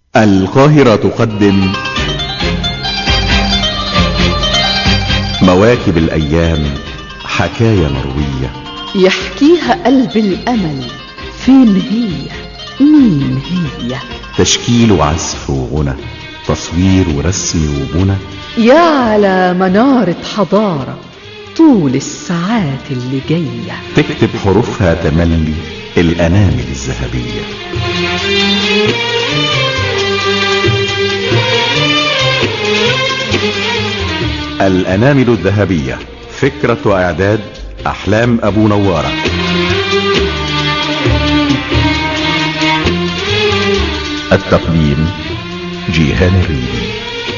القاهرة تقدم مواكب الأيام حكاية مروية يحكيها قلب الأمل فين هي مين هي تشكيل وعزف وغنى تصوير ورسم وبنى يا على منارة حضارة طول الساعات اللي جاية تكتب حروفها تملي الأنامل الذهبية الأنامل الذهبية فكرة وإعداد أحلام أبو نوارة التقديم جيهان الريدي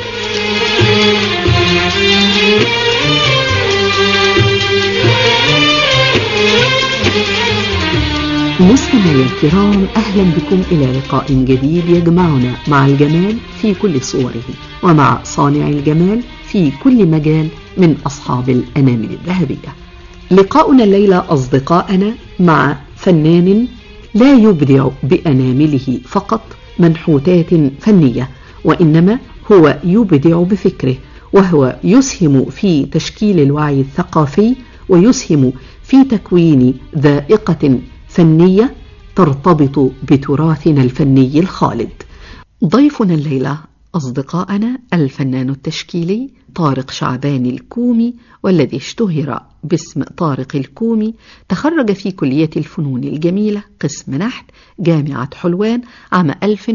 مستمعي الكرام أهلا بكم إلى لقاء جديد يجمعنا مع الجمال في كل صوره ومع صانع الجمال في كل مجال من أصحاب الأنامل الذهبية لقاؤنا الليلة أصدقائنا مع فنان لا يبدع بأنامله فقط منحوتات فنية وإنما هو يبدع بفكره وهو يسهم في تشكيل الوعي الثقافي ويسهم في تكوين ذائقة فنية ترتبط بتراثنا الفني الخالد ضيفنا الليلة أصدقائنا الفنان التشكيلي طارق شعبان الكومي والذي اشتهر باسم طارق الكومي تخرج في كلية الفنون الجميلة قسم نحت جامعة حلوان عام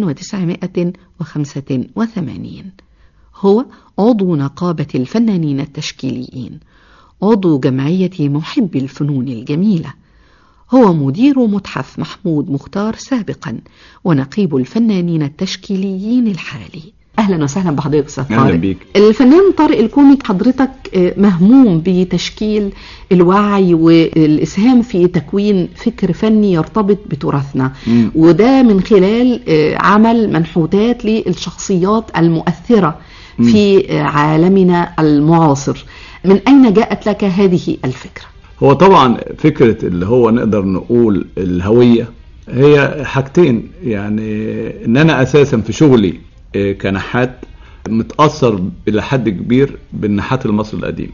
1985 هو عضو نقابة الفنانين التشكيليين عضو جمعية محبي الفنون الجميلة هو مدير متحف محمود مختار سابقا ونقيب الفنانين التشكيليين الحالي اهلا وسهلا بحضرتك استاذ أهلا طارق بيك. الفنان طارق الكومي حضرتك آه، مهموم بتشكيل الوعي والاسهام في تكوين فكر فني يرتبط بتراثنا مم. وده من خلال آه، عمل منحوتات للشخصيات المؤثره في آه، عالمنا المعاصر من اين جاءت لك هذه الفكره هو طبعا فكرة اللي هو نقدر نقول الهوية هي حاجتين يعني ان انا اساسا في شغلي آه، كنحات متأثر الى حد كبير بالنحات المصري القديم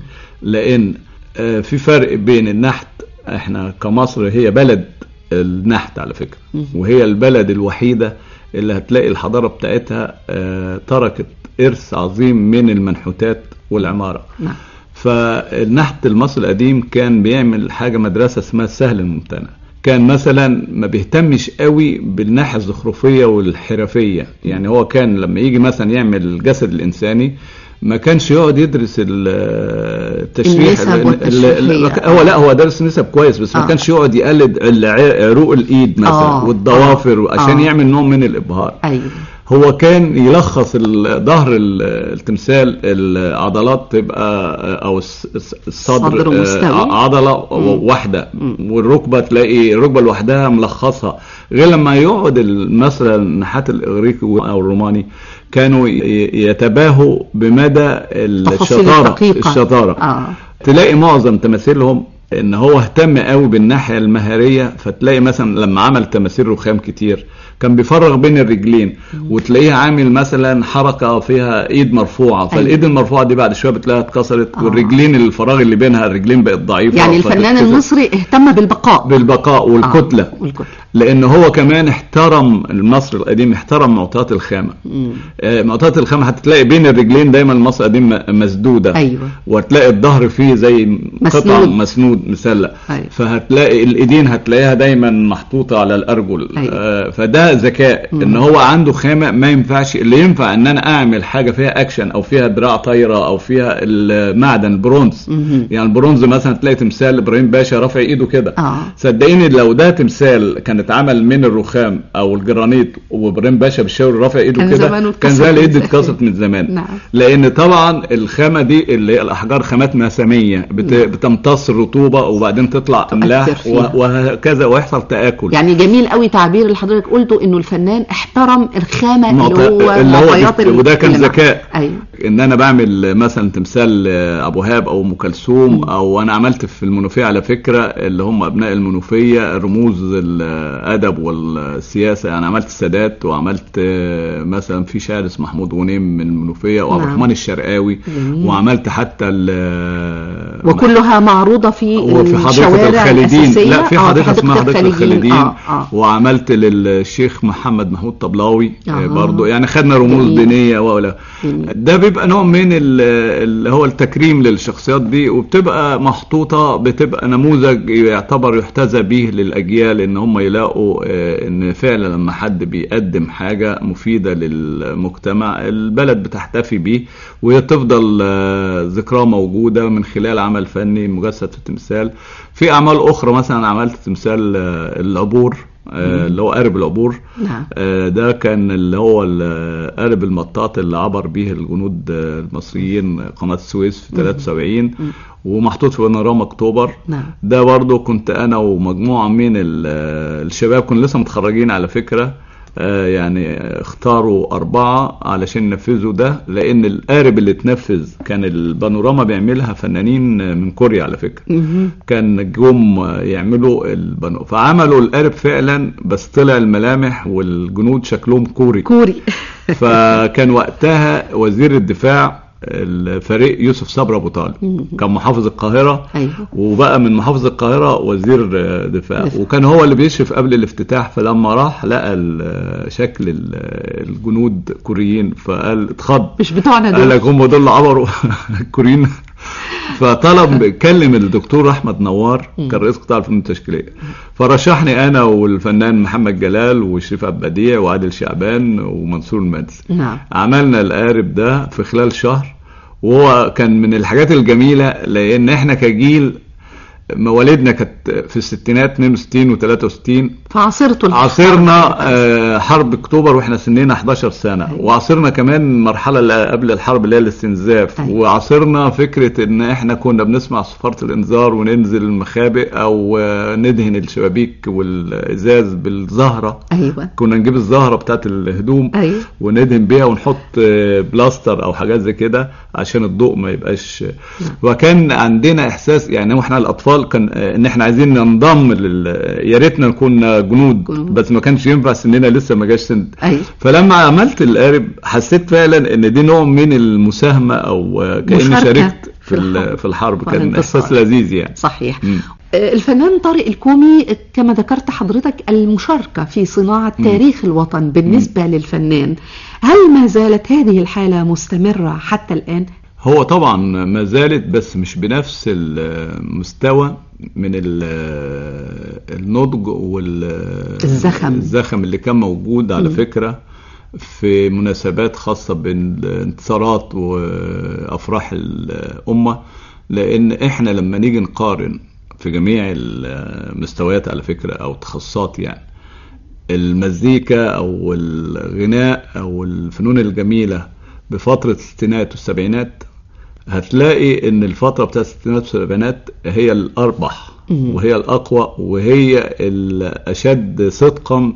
لان آه، في فرق بين النحت احنا كمصر هي بلد النحت على فكرة وهي البلد الوحيدة اللي هتلاقي الحضارة بتاعتها آه، تركت إرث عظيم من المنحوتات والعمارة نعم فالنحت المصري القديم كان بيعمل حاجه مدرسه اسمها السهل الممتنع كان مثلا ما بيهتمش قوي بالناحيه الزخرفيه والحرفيه يعني هو كان لما يجي مثلا يعمل الجسد الانساني ما كانش يقعد يدرس ال- التشريح النسب ال- ال- والتشريحية. ال- هو لا هو درس نسب كويس بس ما آه. كانش يقعد يقلد الع- عروق الايد مثلا آه. والضوافر آه. عشان آه. يعمل نوع من الابهار ايوه هو كان يلخص ال- ظهر ال- التمثال العضلات تبقى او الس- الس- الصدر صدر آه، مستوي. عضله واحده والركبه تلاقي الركبه لوحدها ملخصها غير لما يقعد ال- مثلا النحات الاغريقي او الروماني كانوا ي- يتباهوا بمدى تفاصيل الشطاره الدقيقة. الشطاره آه. تلاقي معظم تماثيلهم ان هو اهتم قوي بالناحيه المهاريه فتلاقي مثلا لما عمل تماثيل رخام كتير كان بيفرغ بين الرجلين وتلاقيه عامل مثلا حركه فيها ايد مرفوعه فالايد المرفوعه دي بعد شويه بتلاقيها اتكسرت آه. والرجلين الفراغ اللي بينها الرجلين بقت ضعيفه يعني الفنان فتتكسر. المصري اهتم بالبقاء بالبقاء والكتله آه. والكتله لان هو كمان احترم المصري القديم احترم معطيات الخامه مم. آه، معطيات الخامه هتلاقي بين الرجلين دايما المصري القديم م- مسدوده أيوة. وهتلاقي الظهر فيه زي قطع مسنود. مسنود مسلق أيوة. فهتلاقي الايدين هتلاقيها دايما محطوطه على الارجل أيوة. آه، فده ذكاء ان هو عنده خامه ما ينفعش اللي ينفع ان انا اعمل حاجه فيها اكشن او فيها دراع طايره او فيها المعدن برونز مهم. يعني البرونز مثلا تلاقي تمثال ابراهيم باشا رافع ايده كده آه. صدقيني لو ده تمثال كان اتعمل من الرخام او الجرانيت وابراهيم باشا بالشاور رافع ايده كان كده زمانه كان اتكسر زي من الايد زمان. اتكسرت من زمان نعم. لان طبعا الخامه دي اللي هي الاحجار خامات مساميه بت... بتمتص الرطوبه رطوبه وبعدين تطلع املاح فيها. وهكذا ويحصل تاكل يعني جميل قوي تعبير اللي حضرتك قلته انه الفنان احترم الخامه معط- اللي هو اللي هو معطيات دي- وده كان اللي معاه. ذكاء. ايوه ان انا بعمل مثلا تمثال ابو هاب او ام كلثوم او انا عملت في المنوفيه على فكره اللي هم ابناء المنوفيه رموز الادب والسياسه يعني عملت السادات وعملت آه، مثلا في شاعر اسمه محمود غنيم من المنوفيه وعبد نعم. الرحمن الشرقاوي جميل. وعملت حتى ال- وكلها معروضه في وفي حديقة الشوارع الخالدين الأساسية. لا في آه، حديقة اسمها حديقة الخالدين آه آه. وعملت للشيخ محمد محمود طبلاوي آه. آه. برضو يعني خدنا رموز جميل. دينية ولا جميل. ده بيبقى نوع من ال- اللي هو التكريم للشخصيات دي وبتبقى محطوطة بتبقى نموذج يعتبر يحتذى به للأجيال إن هم يلاقوا آه، إن فعلا لما حد بيقدم حاجة مفيدة للمجتمع البلد بتحتفي بيه وتفضل آه، ذكراه موجودة من خلال عمل فني مجسد في التمثال في أعمال أخرى مثلا عملت تمثال آه، العبور آه، اللي هو قارب العبور نعم آه، ده كان اللي هو ال- قارب المطاط اللي عبر به الجنود آه، المصريين قناة السويس في 73 ومحطوط في بانوراما اكتوبر نعم ده برضو كنت انا ومجموعة من ال- آه، الشباب كنا لسه متخرجين على فكرة آه، يعني اختاروا أربعة علشان ينفذوا ده لأن القارب اللي اتنفذ كان البانوراما بيعملها فنانين من كوريا على فكرة مهم. كان جم يعملوا البنو فعملوا القارب فعلا بس طلع الملامح والجنود شكلهم كوري كوري فكان وقتها وزير الدفاع الفريق يوسف صبري ابو طالب كان محافظ القاهره ايوه وبقى من محافظ القاهره وزير آه، دفاع دفاع. وكان هو اللي بيشرف قبل الافتتاح فلما راح لقى ال- شكل ال- الجنود كوريين فقال اتخض مش بتوعنا قال دول لك هم دول اللي عبروا الكوريين فطلب كلم الدكتور احمد نوار كان رئيس قطاع الفنون التشكيليه فرشحني انا والفنان محمد جلال وشريف عبد البديع وعادل شعبان ومنصور المدس نعم عملنا القارب ده في خلال شهر وهو كان من الحاجات الجميله لان احنا كجيل مواليدنا كانت في الستينات 62 و63 فعصرته الحرب. عاصرنا آه، حرب اكتوبر واحنا سننا 11 سنه أيوة. وعاصرنا كمان مرحله اللي قبل الحرب اللي هي الاستنزاف أيوة. وعاصرنا فكره ان احنا كنا بنسمع صفاره الانذار وننزل المخابئ او آه، ندهن الشبابيك والازاز بالزهره ايوه كنا نجيب الزهره بتاعت الهدوم ايوه وندهن بيها ونحط آه، بلاستر او حاجات زي كده عشان الضوء ما يبقاش وكان عندنا احساس يعني واحنا الاطفال كان آه، ان احنا عايزين ننضم لل... يا ريتنا كنا جنود جنود. بس ما كانش ينفع سننا لسه ما جاش سن ايوه فلما عملت القارب حسيت فعلا ان دي نوع من المساهمه او آه، كاني مشاركة شاركت في في ال- الحرب في الحرب كان والانتصار. احساس لذيذ يعني صحيح مم. آه، الفنان طارق الكومي كما ذكرت حضرتك المشاركة في صناعة تاريخ الوطن بالنسبة للفنان هل ما زالت هذه الحالة مستمرة حتى الآن؟ هو طبعا ما زالت بس مش بنفس المستوى من ال- النضج وال الزخم. الزخم اللي كان موجود على فكرة في مناسبات خاصة بالانتصارات وأفراح الأمة لأن إحنا لما نيجي نقارن في جميع المستويات على فكرة أو تخصصات يعني المزيكا او الغناء او الفنون الجميله بفتره الستينات والسبعينات هتلاقي ان الفتره بتاعت الستينات والسبعينات هي الاربح مم. وهي الاقوى وهي الاشد صدقا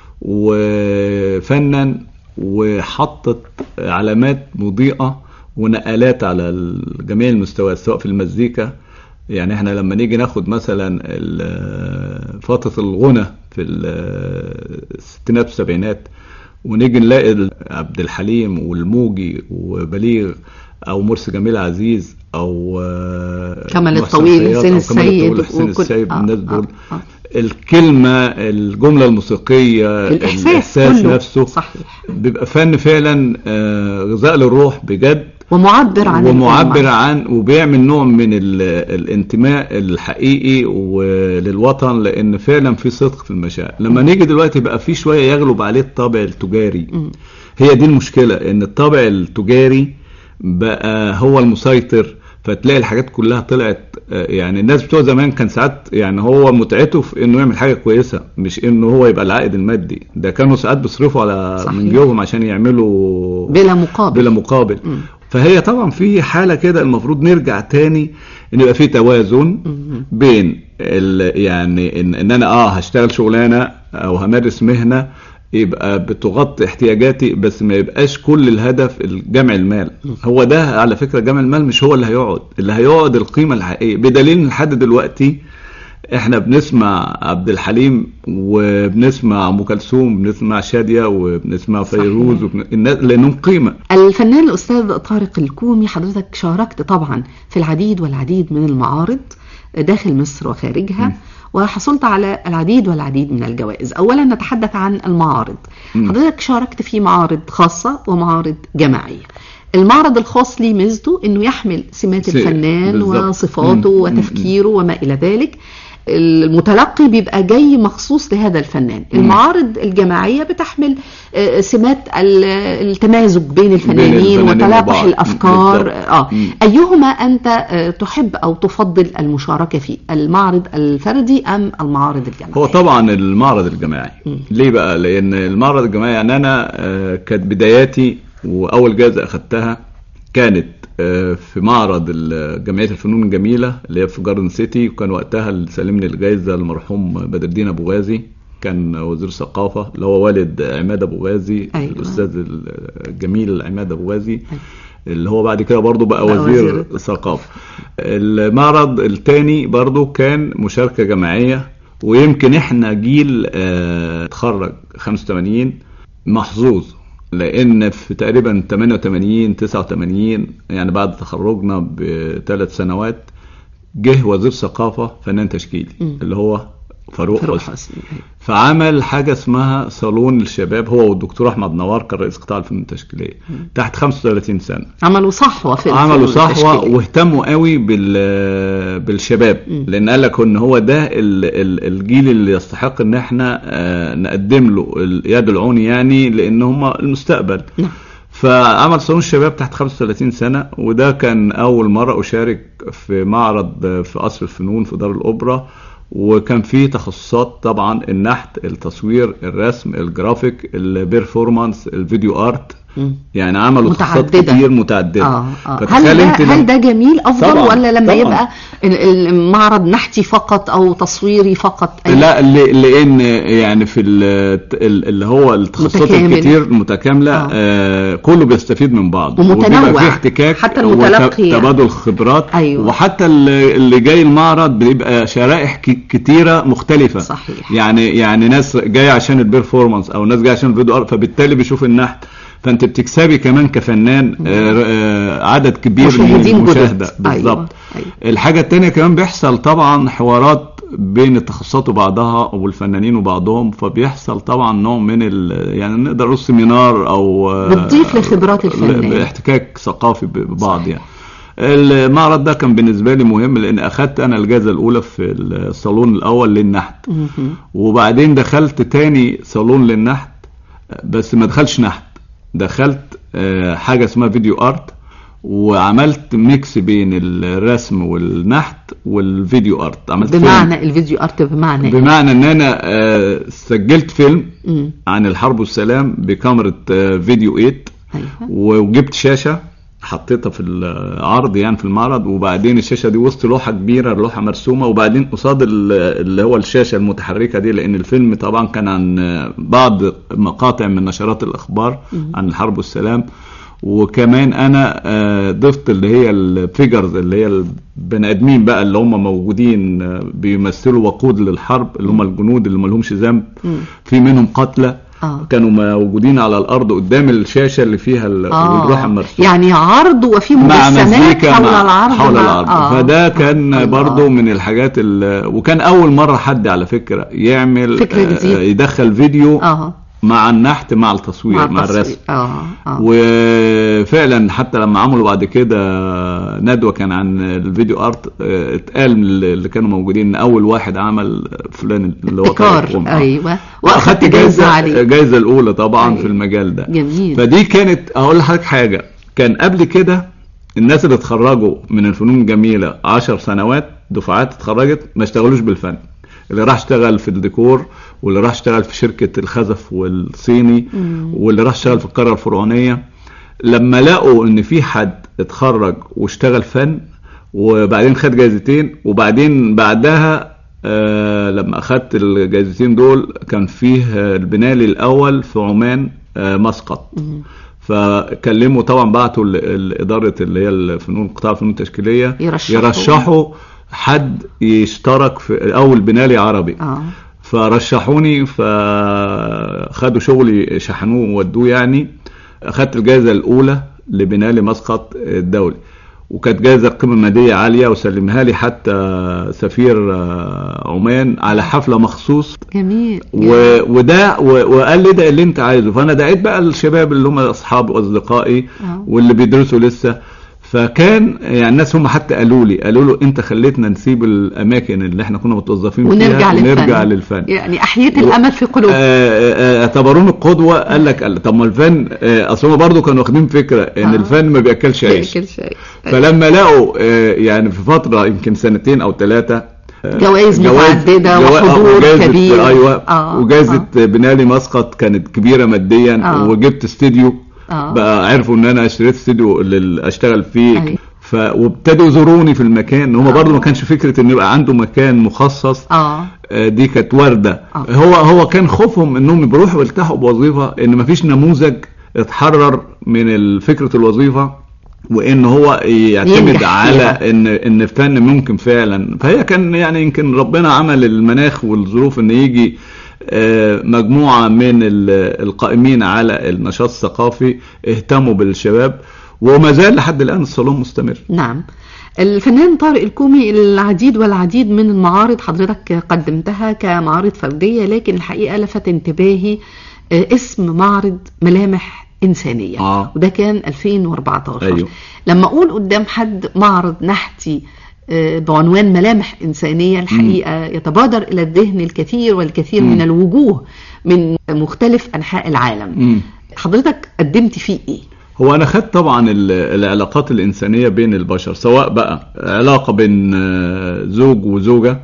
وفنا وحطت علامات مضيئه ونقلات على جميع المستويات سواء في المزيكا يعني احنا لما نيجي ناخد مثلا ال- فترة الغنى في ال- الستينات والسبعينات ونيجي نلاقي عبد الحليم والموجي وبليغ او مرسي جميل عزيز او آه، كمال محسن الطويل، خياط حسين أو كمال السيد الطويل وحسين وكل- السيد آه، الناس آه، دول آه. الكلمة الجملة الموسيقية الإحساس, الإحساس كله نفسه صحيح بيبقى فن فعلا آه، غذاء للروح بجد ومعبر عن ومعبر الأمة. عن وبيعمل نوع من ال- الانتماء الحقيقي وللوطن لان فعلا في صدق في المشاعر لما نيجي دلوقتي بقى في شويه يغلب عليه الطابع التجاري مم. هي دي المشكله ان الطابع التجاري بقى هو المسيطر فتلاقي الحاجات كلها طلعت آه، يعني الناس بتوع زمان كان ساعات يعني هو متعته في انه يعمل حاجه كويسه مش انه هو يبقى العائد المادي ده كانوا ساعات بيصرفوا على صحيح. من جيوبهم عشان يعملوا بلا مقابل بلا مقابل مم. فهي طبعا في حالة كده المفروض نرجع تاني ان يبقى في توازن بين ال يعني ان, ان انا اه هشتغل شغلانه او همارس مهنه يبقى بتغطي احتياجاتي بس ما يبقاش كل الهدف جمع المال هو ده على فكره جمع المال مش هو اللي هيقعد اللي هيقعد القيمه الحقيقيه بدليل ان لحد دلوقتي احنا بنسمع عبد الحليم وبنسمع ام كلثوم بنسمع شاديه وبنسمع فيروز وبن... الناس لانهم قيمه الفنان الأستاذ طارق الكومي حضرتك شاركت طبعا في العديد والعديد من المعارض داخل مصر وخارجها وحصلت على العديد والعديد من الجوائز أولا نتحدث عن المعارض مم. حضرتك شاركت في معارض خاصة ومعارض جماعية المعرض الخاص ليه ميزته انه يحمل سمات سي- الفنان بالظبط. وصفاته مم. وتفكيره وما الى ذلك المتلقي بيبقى جاي مخصوص لهذا الفنان المعارض الجماعية بتحمل آه، سمات ال- التمازج بين الفنانين الفنانين وتلاقح وبعض. الأفكار بالظبط. آه. مم. أيهما أنت آه، تحب أو تفضل المشاركة فيه المعرض الفردي أم المعارض الجماعية هو طبعا المعرض الجماعي مم. ليه بقى لان المعرض الجماعي يعني انا آه، كانت بداياتي واول جائزه اخدتها كانت آه، في معرض ال- جمعيه الفنون الجميله اللي هي في جاردن سيتي وكان وقتها اللي سلمني الجائزه المرحوم بدر الدين ابو غازي كان وزير الثقافه اللي هو والد عماد ابو غازي أيوة. الاستاذ الجميل عماد ابو غازي اللي هو بعد كده برضه بقى, بقى وزير, وزير. الثقافه المعرض الثاني برضه كان مشاركه جماعيه ويمكن احنا جيل آه، اتخرج 85 محظوظ لان في تقريبا 88 89 يعني بعد تخرجنا بثلاث سنوات جه وزير ثقافه فنان تشكيلي مم. اللي هو فاروق فاروق حسني حسني فعمل حاجه اسمها صالون الشباب هو والدكتور احمد نوار كان رئيس قطاع الفنون التشكيليه تحت 35 سنه عملوا صحوة في عملوا الفنون صحوه التشكيلية. واهتموا قوي بال بالشباب مم. لان قال لك ان هو ده ال- ال- الجيل اللي يستحق ان احنا آه، نقدم له اليد العون يعني لان هم المستقبل نعم. فعمل صالون الشباب تحت 35 سنه وده كان اول مره اشارك في معرض في قصر الفنون في دار الاوبرا وكان فيه تخصصات طبعا النحت التصوير الرسم الجرافيك البيرفورمانس الفيديو ارت مم. يعني عملوا تخصصات متعددة. كتير متعدده آه آه. هل فتخيل ده, انت لما- هل ده جميل افضل طبعاً، ولا لما طبعاً. يبقى ال- المعرض نحتي فقط او تصويري فقط أي- لا ل- لان يعني في ال- ال- اللي هو التخصصات متكامل. الكتير المتكامله آه. آه كله بيستفيد من بعض ومتنوع. وبيبقى فيه احتكاك حتى المتلقي يعني. وتبادل خبرات أيوة. وحتى اللي اللي جاي المعرض بيبقى شرائح ك- كتيره مختلفه صحيح. يعني يعني ناس جايه عشان البيرفورمانس او ناس جايه عشان الفيديو ارت فبالتالي بيشوف النحت فانت بتكسبي كمان كفنان آه آه عدد كبير من مشاهدين جدد. المشاهده أيوة، بالظبط أيوة. الحاجة التانية كمان بيحصل طبعا حوارات بين التخصصات وبعضها والفنانين وبعضهم فبيحصل طبعا نوع من ال يعني نقدر نقول سيمينار او بتضيف لخبرات الفنان. احتكاك ثقافي ببعض يعني المعرض ده كان بالنسبة لي مهم لان اخدت انا الجائزة الاولى في الصالون الاول للنحت مهم. وبعدين دخلت تاني صالون للنحت بس ما دخلش نحت دخلت آه، حاجة اسمها فيديو ارت وعملت ميكس بين الرسم والنحت والفيديو ارت عملت فيلم. بمعنى الفيديو ارت بمعنى إيه؟ بمعنى ان انا آه، سجلت فيلم مم. عن الحرب والسلام بكاميرا آه، فيديو 8 أيوة. وجبت شاشة حطيتها في العرض يعني في المعرض وبعدين الشاشة دي وسط لوحة كبيرة لوحة مرسومة وبعدين قصاد ال- اللي هو الشاشة المتحركة دي لأن الفيلم طبعا كان عن بعض مقاطع من نشرات الأخبار عن الحرب والسلام وكمان انا آه، ضفت اللي هي الفيجرز اللي هي البني ادمين بقى اللي هم موجودين آه، بيمثلوا وقود للحرب اللي هم الجنود اللي ما لهمش ذنب مم. في منهم قتلى آه. كانوا موجودين على الارض قدام الشاشه اللي فيها ال- اللوحه المرسومه يعني عرض وفي مع مجسمات مزيكا حول مع العرض حول مع- العرض آه. فده كان الله. برضو من الحاجات ال- وكان اول مره حد على فكره يعمل فكرة آه، جديدة. يدخل فيديو اه مع النحت مع التصوير مع, التصوير. الرسم اه اه وفعلا حتى لما عملوا بعد كده ندوه كان عن الفيديو ارت آه، اتقال من اللي كانوا موجودين ان اول واحد عمل فلان اللي هو ابتكار طارق قم. ايوه واخدت واخدت جايزه جايزه عليه الجايزه الاولى طبعا أيوة. في المجال ده جميل فدي كانت اقول لحضرتك حاجه كان قبل كده الناس اللي اتخرجوا من الفنون الجميله 10 سنوات دفعات اتخرجت ما اشتغلوش بالفن اللي راح اشتغل في الديكور واللي راح اشتغل في شركه الخزف والصيني واللي راح اشتغل في القاره الفرعونيه لما لقوا ان في حد اتخرج واشتغل فن وبعدين خد جايزتين وبعدين بعدها آه لما اخدت الجايزتين دول كان فيه آه، البنالي الاول في عمان آه مسقط فكلموا طبعا بعتوا ل- لاداره اللي هي الفنون قطاع الفنون التشكيليه يرشحوا. يرشحوا حد يشترك في اول بنالي عربي اه فرشحوني فخدوا شغلي شحنوه وودوه يعني اخدت الجائزه الاولى لبنالي مسقط الدولي وكانت جائزه قيمه ماديه عاليه وسلمها لي حتى سفير آه، عمان على حفله مخصوص جميل و... وده و... وقال لي ده اللي انت عايزه فانا دعيت بقى الشباب اللي هم اصحابي واصدقائي آه. واللي بيدرسوا لسه فكان يعني الناس هم حتى قالوا لي قالوا له انت خليتنا نسيب الاماكن اللي احنا كنا متوظفين ونرجع فيها للفن ونرجع للفن يعني احييت الامل في قلوب آه، آه، اعتبروني قدوه قال لك قال طب ما الفن آه، اصل هم برضه كانوا واخدين فكره ان آه. الفن ما بياكلش عيش كل شيء فلما لقوا آه، يعني في فتره يمكن سنتين او ثلاثه جوائز متعددة وحضور كبير. ايوه آه، وجائزه بنالي مسقط كانت كبيره ماديا آه. وجبت استديو آه. بقى عرفوا ان انا اشتريت استديو اللي اشتغل فيه أيوة. ف... وابتدوا يزوروني في المكان هم آه. برضه ما كانش فكره ان يبقى عنده مكان مخصص اه آه، دي كانت ورده آه. هو هو كان خوفهم انهم بيروحوا يلتحقوا بوظيفه ان مفيش نموذج اتحرر من ال- فكره الوظيفه وان هو يعتمد ينجح على فيها. ان ان الفن ممكن فعلا فهي كان يعني يمكن ربنا عمل المناخ والظروف ان يجي آه، مجموعه من ال- القائمين على النشاط الثقافي اهتموا بالشباب وما زال لحد الان الصالون مستمر نعم الفنان طارق الكومي العديد والعديد من المعارض حضرتك قدمتها كمعارض فردية لكن الحقيقة لفت انتباهي آه، اسم معرض ملامح إنسانية آه. وده كان 2014 أيوه. لما أقول قدام حد معرض نحتي آه، بعنوان ملامح إنسانية الحقيقة يتبادر إلى الذهن الكثير والكثير مم. من الوجوه من مختلف أنحاء العالم مم. حضرتك قدمت فيه إيه؟ هو انا خدت طبعا ال- العلاقات الانسانيه بين البشر سواء بقى علاقه بين آه، زوج وزوجه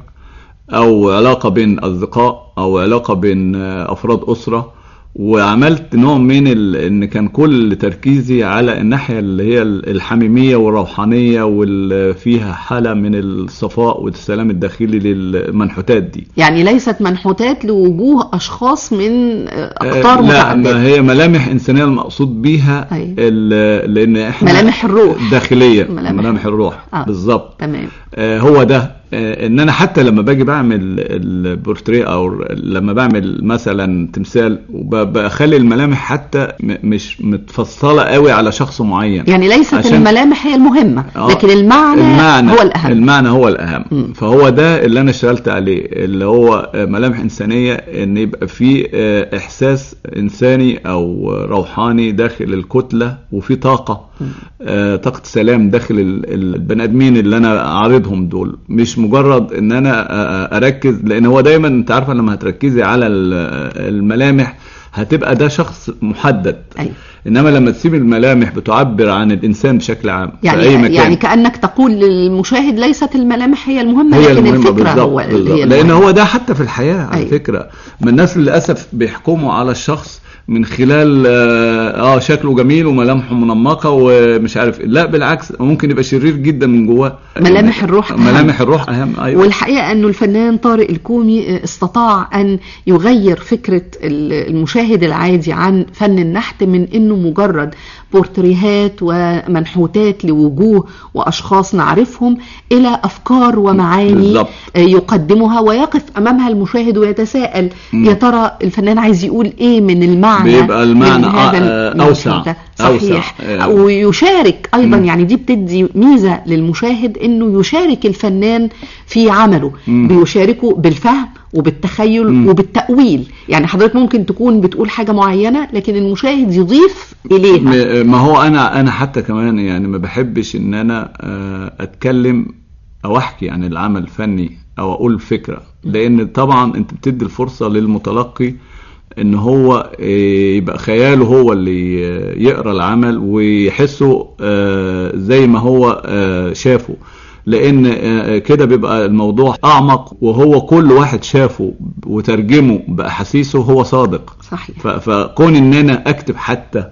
او علاقه بين اصدقاء او علاقه بين آه، افراد اسره وعملت نوع من ال... ان كان كل تركيزي على الناحيه اللي هي ال- الحميميه والروحانيه واللي فيها حاله من الصفاء والسلام الداخلي للمنحوتات دي يعني ليست منحوتات لوجوه أشخاص من آه، أقطار آه، لا متعددة ما هي ملامح انسانيه المقصود بيها أيوة. ال- لان احنا ملامح الروح. داخليه ملامح ملامح, ملامح الروح آه. بالظبط تمام آه، هو ده آه، ان انا حتى لما باجي بعمل البورتريه او لما بعمل مثلا تمثال وبخلي الملامح حتى م- مش متفصله قوي على شخص معين يعني ليست عشان- الملامح هي المهمة آه، لكن المعنى, المعنى هو الأهم المعنى هو الاهم مم. فهو ده اللي انا اشتغلت عليه اللي هو آه، ملامح انسانيه ان يبقى في آه، احساس انساني او روحاني داخل الكتله وفي طاقه آه، طاقه سلام داخل ال- ال- البني ادمين اللي انا عارضهم دول مش مجرد ان انا آه، اركز لان هو دايما انت عارفه لما هتركزي على ال- الملامح هتبقى ده شخص محدد أيوة. انما لما تسيب الملامح بتعبر عن الانسان بشكل عام يعني في اي مكان يعني كأنك تقول للمشاهد ليست الملامح هي المهمة هي لكن المهمة الفكرة بالظبط هو اللي بالظبط. هي لان المهمة. هو ده حتى في الحياه على أيوة. فكره ما الناس للاسف بيحكموا على الشخص من خلال اه آه، شكله جميل وملامحه منمقه ومش عارف إيه. لا بالعكس ممكن يبقى شرير جدا من جواه ملامح الروح أهم. ملامح الروح اهم ايوه والحقيقة أنه الفنان طارق الكومي استطاع أن يغير فكرة المشاهد العادي عن فن النحت من أنه مجرد بورتريهات ومنحوتات لوجوه وأشخاص نعرفهم إلى أفكار ومعاني بالظبط. يقدمها ويقف أمامها المشاهد ويتساءل مم. يا ترى الفنان عايز يقول إيه من المعنى بيبقى المعنى من هذا آه، المشهد أوسع. ده. أوسع. صحيح آه. ويشارك ايضا مم. يعني دي بتدي ميزه للمشاهد انه يشارك الفنان في عمله مم. بيشاركه بالفهم وبالتخيل مم. وبالتأويل يعني حضرتك ممكن تكون بتقول حاجة معينة لكن المشاهد يضيف إليها م- ما هو انا انا حتى كمان يعني ما بحبش ان انا آه، اتكلم او احكي عن العمل الفني او اقول فكره لان طبعا انت بتدي الفرصه للمتلقي ان هو آه، يبقى خياله هو اللي آه، يقرا العمل ويحسه آه، زي ما هو آه، شافه لان آه، كده بيبقى الموضوع اعمق وهو كل واحد شافه وترجمه باحاسيسه هو صادق صحيح ف- فكون ان انا اكتب حتى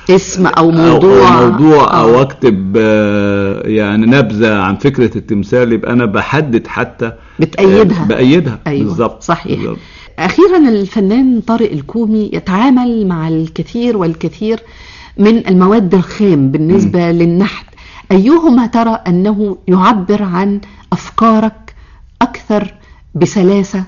اسم او موضوع أو موضوع او آه. اكتب آه، يعني نبذه عن فكره التمثال يبقى انا بحدد حتى بتأيدها. آه، بايدها أيوة، بالظبط صحيح. بالظبط. أخيرا الفنان طارق الكومي يتعامل مع الكثير والكثير من المواد الخام بالنسبة للنحت أيهما ترى أنه يعبر عن أفكارك أكثر بسلاسة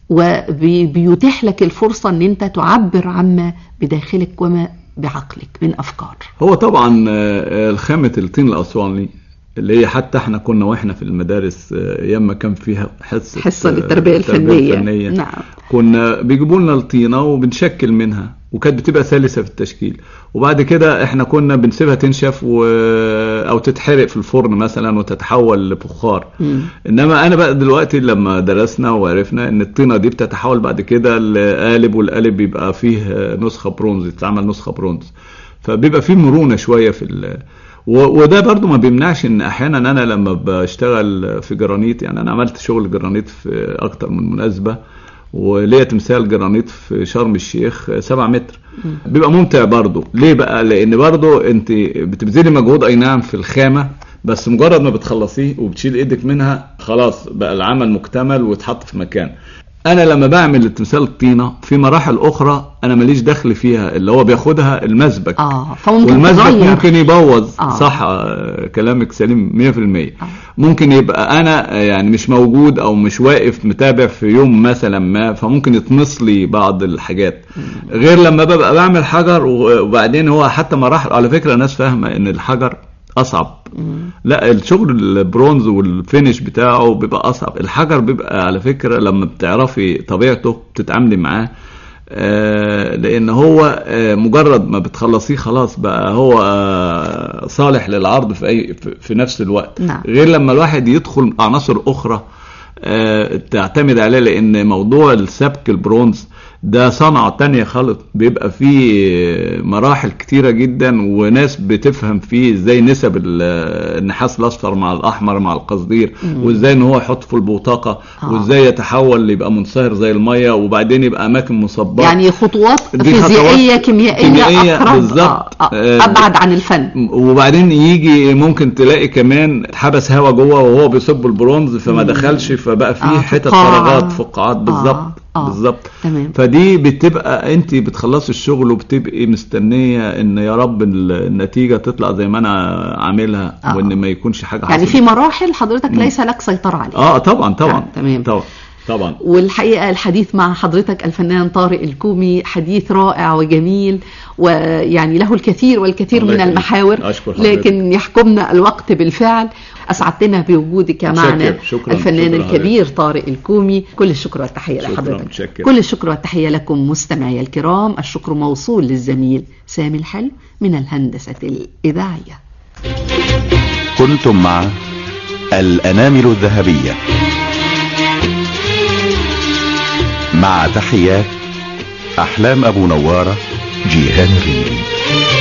وبيتيح لك الفرصة أن أنت تعبر عما بداخلك وما بعقلك من أفكار هو طبعا آه، الخامة الطين الأسواني اللي هي حتى احنا كنا واحنا في المدارس آه، ايام ما كان فيها حصه حصة آه، للتربية الفنية. الفنية. نعم. كنا بيجيبوا لنا الطينه وبنشكل منها وكانت بتبقى سلسه في التشكيل وبعد كده احنا كنا بنسيبها تنشف و... او تتحرق في الفرن مثلا وتتحول لفخار مم. انما انا بقى دلوقتي لما درسنا وعرفنا ان الطينه دي بتتحول بعد كده لقالب والقالب بيبقى فيه نسخه برونز يتعمل نسخه برونز فبيبقى فيه مرونه شويه في ال... و- وده برضو ما بيمنعش ان احيانا انا لما بشتغل في جرانيت يعني انا عملت شغل جرانيت في اكتر من مناسبه وليا تمثال جرانيت في شرم الشيخ 7 متر بيبقى ممتع برضو ليه بقى لان برضو انت بتبذلي مجهود اي نعم في الخامه بس مجرد ما بتخلصيه وبتشيل ايدك منها خلاص بقى العمل مكتمل واتحط في مكان انا لما بعمل التمثال الطينه في مراحل اخرى انا ماليش دخل فيها اللي هو بياخدها المسبك آه فممكن والمسبك تغير. ممكن يبوظ آه. صح آه، كلامك سليم 100% آه. ممكن يبقى انا آه، يعني مش موجود او مش واقف متابع في يوم مثلا ما فممكن يتمص لي بعض الحاجات غير لما ببقى بعمل حجر وبعدين هو حتى مراحل على فكره ناس فاهمه ان الحجر اصعب لا الشغل البرونز والفينش بتاعه بيبقى اصعب الحجر بيبقى على فكره لما بتعرفي طبيعته بتتعاملي معاه آه، لان هو آه، مجرد ما بتخلصيه خلاص بقى هو آه، صالح للعرض في اي في- في نفس الوقت نعم. غير لما الواحد يدخل عناصر اخرى آه، تعتمد عليه لان موضوع السبك البرونز ده صنعة تانية خالص بيبقى فيه مراحل كتيرة جدا وناس بتفهم فيه ازاي نسب ال- النحاس الاصفر مع الاحمر مع القصدير وازاي ان هو يحط في البوتقة آه. وازاي يتحول ليبقى منصهر زي المية وبعدين يبقى اماكن مصبغة يعني خطوات دي فيزيائية خطوات كيميائية, كيميائية أقرب بالظبط. آه، آه، آه، أبعد عن الفن وبعدين يجي ممكن تلاقي كمان اتحبس هوا جوه وهو بيصب البرونز فما دخلش فبقى فيه آه، حتت فقاعة. فراغات فقاعات بالظبط آه. بالظبط تمام. فدي بتبقى انت بتخلصي الشغل وبتبقي مستنيه ان يا رب ال- النتيجه تطلع زي ما انا عاملها آه. وان ما يكونش حاجه يعني حصلت. في مراحل حضرتك ليس لك سيطرة عليها اه طبعا طبعا آه، تمام. طبعا طبعا والحقيقة الحديث مع حضرتك الفنان طارق الكومي حديث رائع وجميل ويعني له الكثير والكثير الله من يخليك. المحاور أشكر حضرتك. لكن يحكمنا الوقت بالفعل أسعدتنا بوجودك متشكر. معنا شكراً. الفنان شكراً الكبير طارق الكومي كل الشكر والتحية شكراً. لحضرتك متشكر. كل الشكر والتحية لكم مستمعي الكرام الشكر موصول للزميل سامي الحلو من الهندسة الإذاعية كنتم مع الأنامل الذهبية مع تحيات أحلام أبو نوارة جيهان الريبي